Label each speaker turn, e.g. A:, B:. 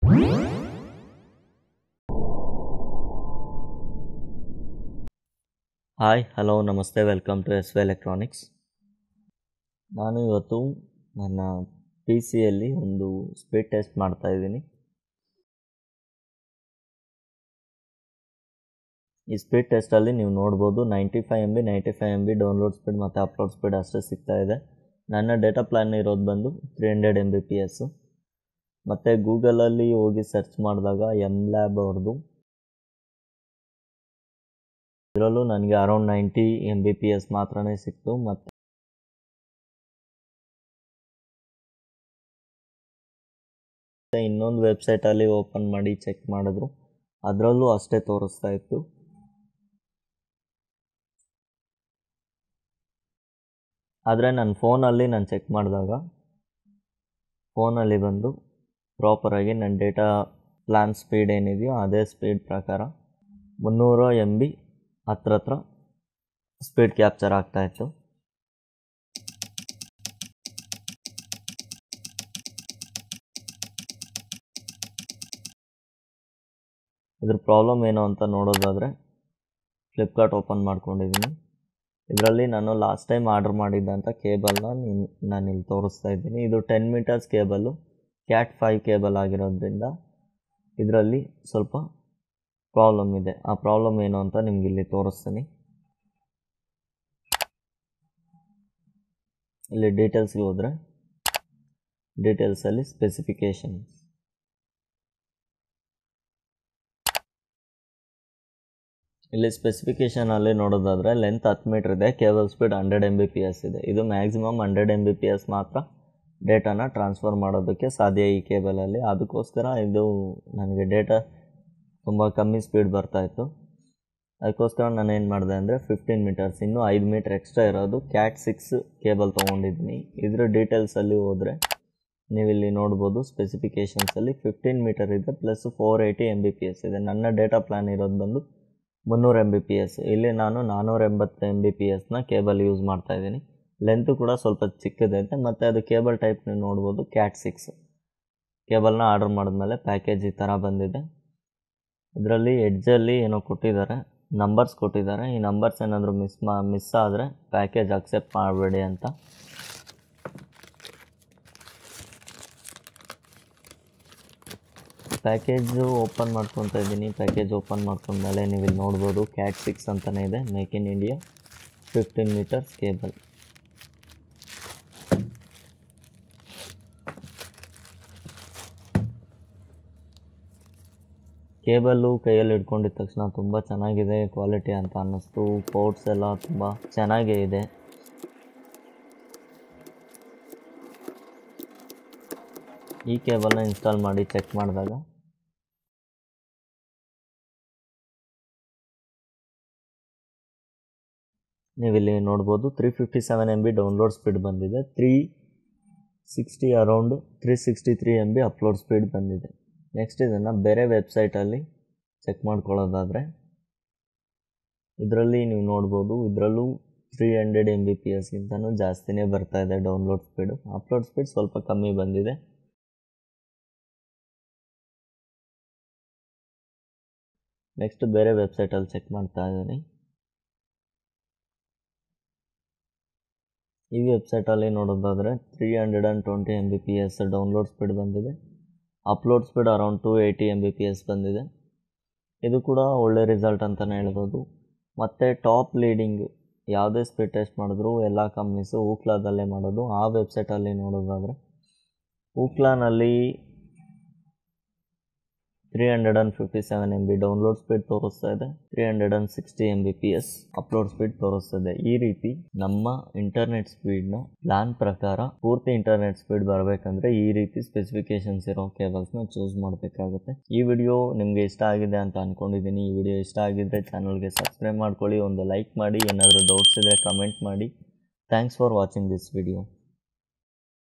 A: hi hello ನಮಸ್ತೆ welcome to S V electronics ನಾನು ಇವತ್ತು ನನ್ನ ಪಿ ಸಿಯಲ್ಲಿ ಒಂದು ಸ್ಪೀಡ್ ಟೆಸ್ಟ್ ಮಾಡ್ತಾ ಇದ್ದೀನಿ ಈ ಸ್ಪೀಡ್ ಟೆಸ್ಟಲ್ಲಿ ನೀವು ನೋಡ್ಬೋದು ninety five M B ninety five M B download speed ಮತ್ತು ಅಪ್ಲೋಡ್ ಸ್ಪೀಡ್ ಅಷ್ಟೇ ಸಿಗ್ತಾ ಇದೆ ನನ್ನ ಡೇಟಾ ಪ್ಲ್ಯಾನ್ ಇರೋದು ಬಂದು three hundred M B P S ಮತ್ತು ಗೂಗಲಲ್ಲಿ ಹೋಗಿ ಸರ್ಚ್ ಮಾಡಿದಾಗ ಎಮ್ ಲ್ಯಾಬ್ ಅವ್ರದ್ದು ಇದರಲ್ಲೂ ನನಗೆ around ninety M B P S ಮಾತ್ರನೇ ಸಿಕ್ತು ಮತ್ತು ಇನ್ನೊಂದು ವೆಬ್ಸೈಟಲ್ಲಿ ಓಪನ್ ಮಾಡಿ ಚೆಕ್ ಮಾಡಿದ್ರು ಅದರಲ್ಲೂ ಅಷ್ಟೇ ತೋರಿಸ್ತಾ ಇತ್ತು ಆದರೆ ನನ್ನ ಫೋನಲ್ಲಿ ನಾನು ಚೆಕ್ ಮಾಡಿದಾಗ ಫೋನಲ್ಲಿ ಬಂದು ಪ್ರಾಪರಾಗಿ ನನ್ನ ಡೇಟಾ ಪ್ಲ್ಯಾನ್ ಸ್ಪೀಡ್ ಏನಿದೆಯೋ ಅದೇ ಸ್ಪೀಡ್ ಪ್ರಕಾರ ಮುನ್ನೂರು ಎಮ್ ಬಿ ಹತ್ರ ಹತ್ರ ಸ್ಪೀಡ್ ಕ್ಯಾಪ್ಚರ್ ಆಗ್ತಾಯಿತ್ತು ಇದ್ರ ಪ್ರಾಬ್ಲಮ್ ಏನು ಅಂತ ನೋಡೋದಾದರೆ ಫ್ಲಿಪ್ಕಾರ್ಟ್ ಓಪನ್ ಮಾಡ್ಕೊಂಡಿದ್ದೀನಿ ಇದರಲ್ಲಿ ನಾನು ಲಾಸ್ಟ್ ಟೈಮ್ ಆರ್ಡ್ರ್ ಮಾಡಿದ್ದಂಥ ಕೇಬಲ್ನ ನಾನು ಇಲ್ಲಿ ತೋರಿಸ್ತಾ ಇದ್ದೀನಿ ಇದು ten metres cable cat five cable ಆಗಿರೋದ್ರಿಂದ ಇದರಲ್ಲಿ ಸ್ವಲ್ಪ ಪ್ರಾಬ್ಲಮ್ ಇದೆ ಆ ಪ್ರಾಬ್ಲಮ್ ಏನು ಅಂತ ನಿಮ್ಗೆ ಇಲ್ಲಿ ತೋರಿಸ್ತೀನಿ ಇಲ್ಲಿ ಡೀಟೇಲ್ಸ್ಗೆ ಹೋದರೆ ಡೀಟೇಲ್ಸಲ್ಲಿ ಸ್ಪೆಸಿಫಿಕೇಷನ್ಸ್ ಇಲ್ಲಿ ಸ್ಪೆಸಿಫಿಕೇಷನಲ್ಲಿ ನೋಡೋದಾದರೆ ಲೆಂತ್ ಹತ್ತು ಮೀಟ್ರ್ ಇದೆ cable speed hundred M B P S ಇದೆ ಇದು maximum hundred M B P S ಮಾತ್ರ ಡೇಟಾನ ಟ್ರಾನ್ಸ್ಫರ್ ಮಾಡೋದಕ್ಕೆ ಸಾಧ್ಯ ಈ ಕೇಬಲಲ್ಲಿ ಅದಕ್ಕೋಸ್ಕರ ಇದು ನನಗೆ ಡೇಟಾ ತುಂಬ ಕಮ್ಮಿ ಸ್ಪೀಡ್ ಬರ್ತಾಯಿತ್ತು ಅದಕ್ಕೋಸ್ಕರ ನಾನು ಏನು ಮಾಡಿದೆ ಅಂದರೆ ಫಿಫ್ಟೀನ್ ಮೀಟರ್ಸ್ ಇನ್ನೂ ಐದು ಮೀಟ್ರ್ ಎಕ್ಸ್ಟ್ರಾ ಇರೋದು ಕ್ಯಾಟ್ ಸಿಕ್ಸ್ ಕೇಬಲ್ ತೊಗೊಂಡಿದ್ದೀನಿ ಇದ್ರ ಡೀಟೇಲ್ಸಲ್ಲಿ ಹೋದರೆ ನೀವಿಲ್ಲಿ ನೋಡ್ಬೋದು ಸ್ಪೆಸಿಫಿಕೇಷನ್ಸಲ್ಲಿ ಫಿಫ್ಟೀನ್ ಮೀಟರ್ ಇದೆ plus four eighty M B P S ಇದೆ ನನ್ನ ಡೇಟಾ ಪ್ಲ್ಯಾನ್ ಇರೋದು ಬಂದು ಮುನ್ನೂರು ಎಮ್ ಬಿ ಪಿ ಎಸ್ ಇಲ್ಲಿ ನಾನು ನಾನ್ನೂರ ಎಂಬತ್ತು ಎಮ್ ಬಿ ಪಿ ಎಸ್ನ ಕೇಬಲ್ ಯೂಸ್ ಮಾಡ್ತಾಯಿದ್ದೀನಿ ಲೆಂತು ಕೂಡ ಸ್ವಲ್ಪ ಚಿಕ್ಕದಿದೆ ಮತ್ತು ಅದು ಕೇಬಲ್ ಟೈಪ್ ನೀವು ನೋಡ್ಬೋದು ಕ್ಯಾಟ್ ಸಿಕ್ಸ್ ಕೇಬಲ್ನ ಆರ್ಡರ್ ಮಾಡಿದ್ಮೇಲೆ ಪ್ಯಾಕೇಜ್ ಈ ಥರ ಬಂದಿದೆ ಇದರಲ್ಲಿ ಎಡ್ಜಲ್ಲಿ ಏನೋ ಕೊಟ್ಟಿದ್ದಾರೆ ನಂಬರ್ಸ್ ಕೊಟ್ಟಿದ್ದಾರೆ ಈ ನಂಬರ್ಸ್ ಏನಾದರೂ ಮಿಸ್ ಮಾ ಮಿಸ್ ಆದರೆ ಪ್ಯಾಕೇಜ್ ಅಕ್ಸೆಪ್ಟ್ ಮಾಡಬೇಡಿ ಅಂತ ಪ್ಯಾಕೇಜು ಓಪನ್ ಮಾಡ್ಕೊತಾ ಇದ್ದೀನಿ ಪ್ಯಾಕೇಜ್ ಓಪನ್ ಮಾಡ್ಕೊಂಡ್ಮೇಲೆ ನೀವು ಇಲ್ಲಿ ನೋಡ್ಬೋದು ಕ್ಯಾಟ್ ಸಿಕ್ಸ್ ಅಂತಲೇ ಇದೆ make in India fifteen metres cable cable ಕೈಯಲ್ಲಿ ಹಿಡ್ಕೊಂಡಿದ ತಕ್ಷಣ ತುಂಬ ಚೆನ್ನಾಗಿದೆ ಕ್ವಾಲಿಟಿ ಅಂತ ಅನ್ನಿಸ್ತು ಪೋರ್ಟ್ಸ್ ಎಲ್ಲ ತುಂಬ ಚೆನ್ನಾಗೇ ಇದೆ ಈ ಕೇಬಲ್ನ ಇನ್ಸ್ಟಾಲ್ ಮಾಡಿ ಚೆಕ್ ಮಾಡಿದಾಗ ನೀವಿಲ್ಲಿ ನೋಡ್ಬೋದು three fifty seven M B download speed ಬಂದಿದೆ three sixty around three sixty three M B upload speed ಬಂದಿದೆ ನೆಕ್ಸ್ಟ್ ಇದನ್ನು ಬೇರೆ ವೆಬ್ಸೈಟಲ್ಲಿ ಚೆಕ್ ಮಾಡ್ಕೊಳ್ಳೋದಾದರೆ ಇದರಲ್ಲಿ ನೀವು ನೋಡ್ಬೋದು ಇದರಲ್ಲೂ three hundred M B P ಎಸ್ಗಿಂತನೂ ಜಾಸ್ತಿನೇ ಬರ್ತಾ ಇದೆ ಡೌನ್ಲೋಡ್ ಸ್ಪೀಡು ಅಪ್ಲೋಡ್ ಸ್ಪೀಡ್ ಸ್ವಲ್ಪ ಕಮ್ಮಿ ಬಂದಿದೆ ನೆಕ್ಸ್ಟ್ ಬೇರೆ ವೆಬ್ಸೈಟಲ್ಲಿ ಚೆಕ್ ಮಾಡ್ತಾ ಇದ್ದೀನಿ ಈ ವೆಬ್ಸೈಟಲ್ಲಿ ನೋಡೋದಾದರೆ three hundred and twenty M B P S download speed ಬಂದಿದೆ upload speed around two eighty M B P S ಬಂದಿದೆ ಇದು ಕೂಡ ಒಳ್ಳೆ ರಿಸಲ್ಟ್ ಅಂತಲೇ ಹೇಳ್ಬೋದು ಮತ್ತು ಟಾಪ್ ಲೀಡಿಂಗ್ ಯಾವುದೇ ಸ್ಪೀಡ್ ಟೆಸ್ಟ್ ಮಾಡಿದ್ರು ಎಲ್ಲ ಕಂಪ್ನೀಸು ಊಕ್ಲಾದಲ್ಲೇ ಮಾಡೋದು ಆ ವೆಬ್ಸೈಟಲ್ಲಿ ನೋಡೋದಾದರೆ ಊಕ್ಲಾನಲ್ಲಿ three hundred and fifty seven M B download speed ತೋರಿಸ್ತಾ ಇದೆ three hundred and sixty M B P S upload speed ತೋರಿಸ್ತದೆ ಈ ರೀತಿ ನಮ್ಮ ಇಂಟರ್ನೆಟ್ ಸ್ಪೀಡ್ನ ಪ್ಲಾನ್ ಪ್ರಕಾರ ಪೂರ್ತಿ ಇಂಟರ್ನೆಟ್ ಸ್ಪೀಡ್ ಬರಬೇಕಂದ್ರೆ ಈ ರೀತಿ ಸ್ಪೆಸಿಫಿಕೇಶನ್ಸ್ ಇರೋ ಕೇಬಲ್ಸ್ನ ಚೂಸ್ ಮಾಡಬೇಕಾಗುತ್ತೆ ಈ ವಿಡಿಯೋ ನಿಮಗೆ ಇಷ್ಟ ಆಗಿದೆ ಅಂತ ಅಂದ್ಕೊಂಡಿದ್ದೀನಿ ಈ ವಿಡಿಯೋ ಇಷ್ಟ ಆಗಿದ್ದರೆ ಚಾನಲ್ಗೆ ಸಬ್ಸ್ಕ್ರೈಬ್ ಮಾಡ್ಕೊಳ್ಳಿ ಒಂದು ಲೈಕ್ ಮಾಡಿ ಏನಾದರೂ ಡೌಟ್ಸ್ ಇದ್ದರೆ ಕಮೆಂಟ್ ಮಾಡಿ thanks for watching this video